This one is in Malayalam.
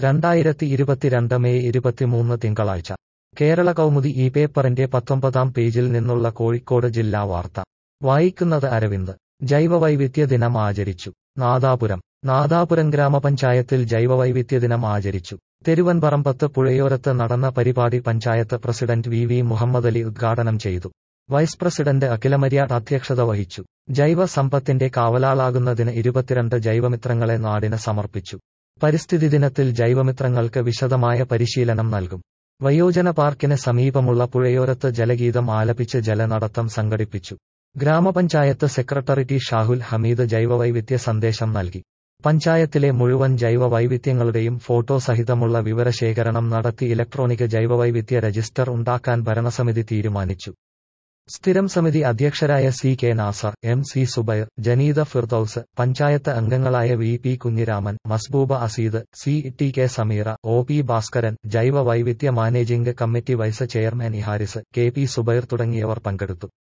രണ്ടായിരത്തി ഇരുപത്തിരണ്ട് മെയ് ഇരുപത്തിമൂന്ന് തിങ്കളാഴ്ച കേരള കൗമുദി ഈ പേപ്പറിന്റെ പത്തൊമ്പതാം പേജിൽ നിന്നുള്ള കോഴിക്കോട് ജില്ലാ വാർത്ത വായിക്കുന്നത് അരവിന്ദ് ജൈവവൈവിധ്യ ദിനം ആചരിച്ചു നാദാപുരം നാദാപുരം ഗ്രാമപഞ്ചായത്തിൽ ജൈവവൈവിധ്യ ദിനം ആചരിച്ചു തെരുവൻപറമ്പത്ത് പുഴയോരത്ത് നടന്ന പരിപാടി panchayat president V V Muhammadali ഉദ്ഘാടനം ചെയ്തു വൈസ് പ്രസിഡന്റ് അഖിലമര്യാട് അധ്യക്ഷത വഹിച്ചു ജൈവ സമ്പത്തിന്റെ കാവലാളാകുന്നതിന് ഇരുപത്തിരണ്ട് ജൈവമിത്രങ്ങളെ നാടിന് സമർപ്പിച്ചു പരിസ്ഥിതി ദിനത്തിൽ ജൈവമിത്രങ്ങൾക്ക് വിശദമായ പരിശീലനം നൽകും വയോജന പാർക്കിന് സമീപമുള്ള പുഴയോരത്ത് ജലഗീതം ആലപിച്ച് ജലനടത്തം സംഘടിപ്പിച്ചു ഗ്രാമപഞ്ചായത്ത് സെക്രട്ടറി ടി ഷാഹുൽ ഹമീദ് ജൈവവൈവിധ്യ സന്ദേശം നൽകി പഞ്ചായത്തിലെ മുഴുവൻ ജൈവ വൈവിധ്യങ്ങളുടെയും ഫോട്ടോ സഹിതമുള്ള വിവരശേഖരണം നടത്തി ഇലക്ട്രോണിക് ജൈവവൈവിധ്യ രജിസ്റ്റർ ഉണ്ടാക്കാൻ ഭരണസമിതി തീരുമാനിച്ചു സ്ഥിരം സമിതി അധ്യക്ഷരായ C K Nasar M C Subair Janeeda Firdous panchayat അംഗങ്ങളായ V P Kunhiraman Masbooba Aseed C T K Sameera O P Bhaskaran ജൈവ വൈവിധ്യ മാനേജിംഗ് കമ്മിറ്റി വൈസ് ചെയർമാൻ ഇഹാരിസ് കെ പി സുബൈർ തുടങ്ങിയവർ പങ്കെടുത്തു